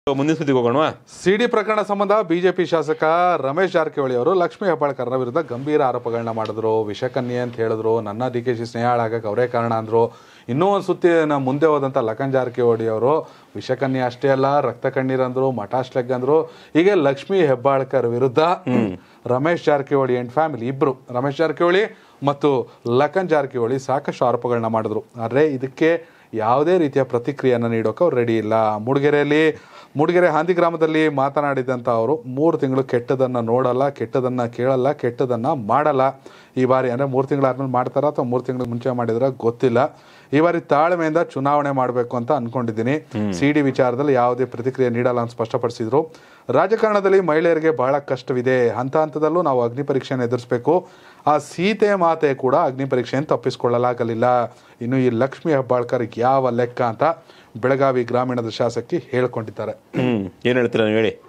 ಮುಂದಿನ ಸುದ್ದಿಗೆ ಹೋಗೋಣವಾ ಸಿಡಿ ಪ್ರಕರಣ ಸಂಬಂಧ ಬಿಜೆಪಿ ಶಾಸಕ ರಮೇಶ್ ಜಾರಕಿಹೊಳಿ ಅವರು ಲಕ್ಷ್ಮೀ ಹೆಬ್ಬಾಳ್ಕರ್ರ ವಿರುದ್ಧ ಗಂಭೀರ ಆರೋಪಗಳನ್ನ ಮಾಡಿದ್ರು ವಿಷಕನ್ಯೆ ಅಂತ ಹೇಳಿದ್ರು ನನ್ನ ಡಿ ಕೆ ಶಿ ಸ್ನೇಹ ಹಾಳಾಗಕ್ಕೆ ಅವರೇ ಕಾರಣ ಅಂದ್ರು ಇನ್ನೂ ಒಂದು ಸುತ್ತಿನ ಮುಂದೆ ಹೋದಂಥ ಲಖನ್ ಜಾರಕಿಹೊಳಿ ಅವರು ವಿಷಕನ್ಯೆ ಅಷ್ಟೇ ಅಲ್ಲ ರಕ್ತ ಕಣ್ಣೀರ್ ಅಂದ್ರು ಮಟಾಶ್ಲೆಗ್ ಅಂದ್ರು ಹೀಗೆ ಲಕ್ಷ್ಮೀ ಹೆಬ್ಬಾಳ್ಕರ್ ವಿರುದ್ಧ ರಮೇಶ್ ಜಾರಕಿಹೊಳಿ ಅಂಡ್ ಫ್ಯಾಮಿಲಿ ಇಬ್ರು ರಮೇಶ್ ಜಾರಕಿಹೊಳಿ ಮತ್ತು ಲಖನ್ ಜಾರಕಿಹೊಳಿ ಸಾಕಷ್ಟು ಆರೋಪಗಳನ್ನ ಮಾಡಿದ್ರು ಆದರೆ ಇದಕ್ಕೆ ಯಾವುದೇ ರೀತಿಯ ಪ್ರತಿಕ್ರಿಯೆಯನ್ನು ನೀಡೋಕೆ ಅವ್ರು ರೆಡಿ ಇಲ್ಲ ಮೂಡಿಗೆರೆಯಲ್ಲಿ ಮೂಡಿಗೆರೆ ಹಾಂದಿ ಗ್ರಾಮದಲ್ಲಿ ಮಾತನಾಡಿದಂಥ ಅವರು ಮೂರು ತಿಂಗಳು ಕೆಟ್ಟದನ್ನು ನೋಡಲ್ಲ ಕೆಟ್ಟದನ್ನು ಕೇಳಲ್ಲ ಕೆಟ್ಟದನ್ನು ಮಾಡಲ್ಲ ಈ ಬಾರಿ ಅಂದರೆ ಮೂರು ತಿಂಗಳಾದ್ಮೇಲೆ ಮಾಡ್ತಾರ ಅಥವಾ ಮೂರು ತಿಂಗಳು ಮುಂಚೆ ಮಾಡಿದ್ರೆ ಗೊತ್ತಿಲ್ಲ ಈ ಬಾರಿ ತಾಳ್ಮೆಯಿಂದ ಚುನಾವಣೆ ಮಾಡಬೇಕು ಅಂತ ಅನ್ಕೊಂಡಿದ್ದೀನಿ ಸಿ ಡಿ ವಿಚಾರದಲ್ಲಿ ಯಾವುದೇ ಪ್ರತಿಕ್ರಿಯೆ ನೀಡಲ್ಲ ಅಂತ ಸ್ಪಷ್ಟಪಡಿಸಿದ್ರು ರಾಜಕಾರಣದಲ್ಲಿ ಮಹಿಳೆಯರಿಗೆ ಬಹಳ ಕಷ್ಟವಿದೆ ಹಂತ ಹಂತದಲ್ಲೂ ನಾವು ಅಗ್ನಿ ಪರೀಕ್ಷೆಯನ್ನು ಎದುರಿಸಬೇಕು ಆ ಸೀತೆ ಮಾತೆ ಕೂಡ ಅಗ್ನಿ ಪರೀಕ್ಷೆಯನ್ನು ತಪ್ಪಿಸಿಕೊಳ್ಳಲಾಗಲಿಲ್ಲ ಇನ್ನು ಈ ಲಕ್ಷ್ಮೀ ಹೆಬ್ಬಾಳ್ಕರ್ ಯಾವ ಲೆಕ್ಕ ಅಂತ ಬೆಳಗಾವಿ ಗ್ರಾಮೀಣದ ಶಾಸಕಿ ಹೇಳ್ಕೊಂಡಿದ್ದಾರೆ ಹ್ಮ್ ಏನ್ ಹೇಳ್ತೀರಾ ನೀವು ಹೇಳಿ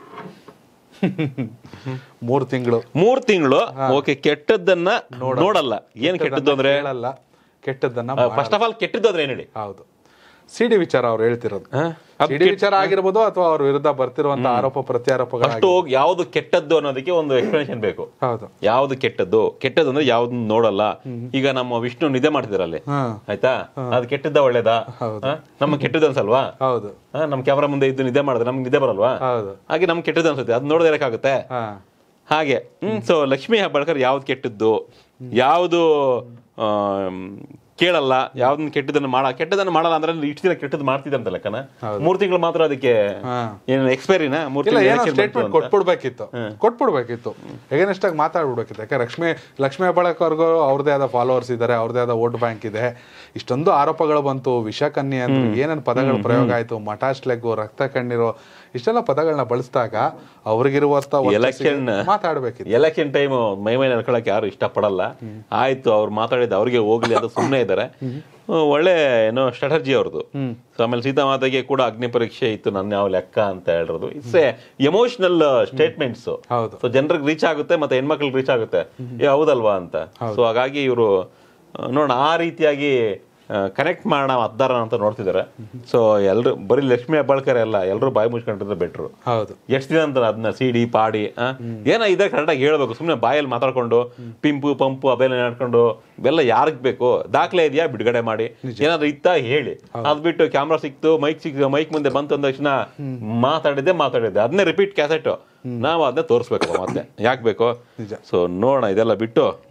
ಮೂರು ತಿಂಗಳು ಮೂರ್ ತಿಂಗಳು ಓಕೆ ಕೆಟ್ಟದ್ದನ್ನ ನೋಡಲ್ಲ ಏನ್ ಕೆಟ್ಟದ್ದು ಅಂದ್ರೆ ಹೇಳಲ್ಲ ಕೆಟ್ಟದ್ದನ್ನ ಫಸ್ಟ್ ಆಫ್ ಆಲ್ ಕೆಟ್ಟದ್ದು ಅಂದ್ರೆ ಏನ್ ಹೇಳಿ ಹೌದು ಸಿಡಿ ವಿಚಾರ ಅವ್ರು ಹೇಳ್ತಿರೋದು ಸಿಡಿ ವಿಚಾರ ಆಗಿರ್ಬೋದು ಅಥವಾ ಅವ್ರ ವಿರುದ್ಧ ಬರ್ತಿರುವಂತ ಆರೋಪ ಪ್ರತ್ಯಾರೋಪಗಳ ಫಸ್ಟ್ ಹೋಗಿ ಯಾವ್ದು ಕೆಟ್ಟದ್ದು ಅನ್ನೋದಕ್ಕೆ ಒಂದು ಎಕ್ಸ್ಪ್ಲನೇಷನ್ ಬೇಕು ಹೌದು ಯಾವ್ದು ಕೆಟ್ಟದ್ದು ಕೆಟ್ಟದ್ದು ಅಂದ್ರೆ ಯಾವ್ದು ನೋಡಲ್ಲ ಈಗ ನಮ್ಮ ವಿಷ್ಣು ನಿದ್ದೆ ಮಾಡ್ತಿದ್ರಲ್ಲಿ ಹಾ ಆಯ್ತಾ ಅದು ಕೆಟ್ಟದ್ದ ಒಳ್ಳೇದಾ ಹಾ? ನಮ್ಮ ಕೆಟ್ಟದ್ದು ಅನ್ಸಲ್ವಾ ಹೌದು ಹಾ, ನಮ್ ಕ್ಯಾಮ್ರಾ ಮುಂದೆ ಇದ್ದು ನಿದ್ದೆ ಮಾಡಿದ್ರೆ ನಮ್ಗೆ ನಿದ್ದೆ ಬರಲ್ವಾ ಹೌದು ಹಾಗೆ ನಮ್ಗೆ ಕೆಟ್ಟದ್ದು ಅನ್ಸುತ್ತೆ ಅದು ನೋಡದೇ ಇರಕ್ಕಾಗುತ್ತೆ ಹಾ ಹಾಗೆ ಹ್ಮ್ ಸೊ ಲಕ್ಷ್ಮೀ ಹೆಬ್ಬಾಳ್ಕರ್ ಯಾವ್ದು ಕೆಟ್ಟದ್ದು ಯಾವುದು ಆಮ್, ಕೇಳಲ್ಲ ಯಾವ್ದನ್ನ ಕೆಟ್ಟದನ್ನ ಮಾಡ ಕೆಟ್ಟದನ್ನ ಮಾಡಲ್ಲ ಅಂದ್ರೆ ಇಷ್ಟು ದಿನ ಕೆಟ್ಟದ್ದು ಮಾಡ್ತಿದ್ದಂತ ಲೆಕ್ಕನ ಮೂರ್ ತಿಂಗಳು ಮಾತ್ರ ಅದಕ್ಕೆ ಹಾ. ಏನು ಎಕ್ಸ್ಪೈರಿನ ಮೂರ್ ಇಲ್ಲ ತಿಂಗಳು ಏನೋ election ಸ್ಟೇಟ್ಮೆಂಟ್ ಬಂತು ಅಂತ. ಕೊಟ್ಬಿಡ್ಬೇಕಿತ್ತು ಕೊಟ್ಬಿಡ್ಬೇಕಿತ್ತು ಎಗೇನೆಸ್ಟ್ ಆಗಿ ಮಾತಾಡ್ಬಿಡ್ಬೇಕಿತ್ತು ಯಾಕೆ ಲಕ್ಷ್ಮಿ ಲಕ್ಷ್ಮಿ ಹೆಬ್ಬಾಳ್ಕರ್ಗೂ ಅವ್ರದೇ ಆದ ಫಾಲೋವರ್ಸ್ ಇದ್ದಾರೆ ಅವ್ರದೇ ಆದ ವೋಟ್ ಬ್ಯಾಂಕ್ ಇದೆ ಇಷ್ಟೊಂದು ಆರೋಪಗಳು ಬಂತು ವಿಷಕನ್ಯೆ ಅಂತ ಏನೇನು ಪದಗಳ ಪ್ರಯೋಗ ಆಯ್ತು ಮಟಾಶ್ಲೆಗ್ಗು ರಕ್ತ ಕಣ್ಣೀರು ಇಷ್ಟೆಲ್ಲ ಪದಗಳನ್ನ ಬಳಸಿದಾಗ ಅವ್ರಿಗಿರುವಂತ Election- ಮಾತಾಡ್ಬೇಕಿತ್ತು ಎಲೆಕ್ಷನ್ ಟೈಮ್ ಮೈ ಮೈ ನಡ್ಕೊಳಕ್ ಯಾರು ಇಷ್ಟಪಡಲ್ಲ ಆಯ್ತು ಅವ್ರು ಮಾತಾಡಿದ ಅವ್ರಿಗೆ ಹೋಗ್ಲಿ ಅಂತ ಸುಮ್ಮನೆ ಇದ್ದಾರೆ ಒಳ್ಳೆ ಏನೋ ಸ್ಟ್ರಾಟಜಿ ಅವ್ರದ್ದು ಸೊ ಆಮೇಲೆ ಸೀತಾಮಾತೆಗೆ ಕೂಡ ಅಗ್ನಿ ಪರೀಕ್ಷೆ ಇತ್ತು ನನ್ನ ಯಾವ ಲೆಕ್ಕ ಅಂತ ಹೇಳಿರೋದು ಇಟ್ಸ್ ಎ ಎಮೋಷನಲ್ ಸ್ಟೇಟ್ಮೆಂಟ್ಸ್ ಹೌದು ಸೊ ಜನರಿಗೆ ರೀಚ್ ಆಗುತ್ತೆ ಮತ್ತೆ ಹೆಣ್ಮಕ್ಳಿಗೆ ರೀಚ್ ಆಗುತ್ತೆ ಏ ಹೌದಲ್ವಾ ಅಂತ ಸೊ ಹಾಗಾಗಿ ಇವರು ನೋಡೋಣ ಆ ರೀತಿಯಾಗಿ ಕನೆಕ್ಟ್ ಮಾಡೋಣ ಮತದಾರ ಅಂತ ನೋಡ್ತಿದ್ದಾರೆ ಸೊ ಎಲ್ರು ಬರೀ ಲಕ್ಷ್ಮೀ ಹೆಬ್ಬಾಳ್ಕರ್ ಎಲ್ಲ ಎಲ್ಲರೂ ಬಾಯಿ ಮುಚ್ಕೊಂಡಿದ್ರೆ ಬೆಟ್ರು ಹೌದು ಎಷ್ಟು ದಿನ ಅಂತ ಅದನ್ನ ಸಿಡಿ ಪಾಡಿ ಆ? ಏನೋ ಇದೆ ಕರೆಕ್ಟಾಗಿ ಹೇಳ್ಬೇಕು ಸುಮ್ಮನೆ ಬಾಯಲ್ಲಿ ಮಾತಾಡ್ಕೊಂಡು ಪಿಂಪು ಪಂಪು ಅವೆಲ್ಲ ನಡ್ಕೊಂಡು ಇವೆಲ್ಲ ಯಾರಿಗ್ ಬೇಕು ದಾಖಲೆ ಇದೆಯಾ ಬಿಡುಗಡೆ ಮಾಡಿ ಏನಾದ್ರು ಇತ್ತಾ ಹೇಳಿ ಅದ್ ಬಿಟ್ಟು ಕ್ಯಾಮ್ರಾ ಸಿಕ್ತು ಮೈಕ್ ಸಿಕ್ ಮೈಕ್ ಮುಂದೆ ಬಂತು ಅಂದ ತಕ್ಷಣ ಮಾತಾಡಿದ್ದೆ ಮಾತಾಡಿದ್ದೆ ಅದನ್ನೇ ರಿಪೀಟ್ ಕ್ಯಾಸೆಟ್ ನಾವು ಅದನ್ನ ತೋರಿಸ್ಬೇಕು ಮತ್ತೆ ಯಾಕೆ ಬೇಕು ನಿಜ. ಸೊ ನೋಡೋಣ ಇದೆಲ್ಲ ಬಿಟ್ಟು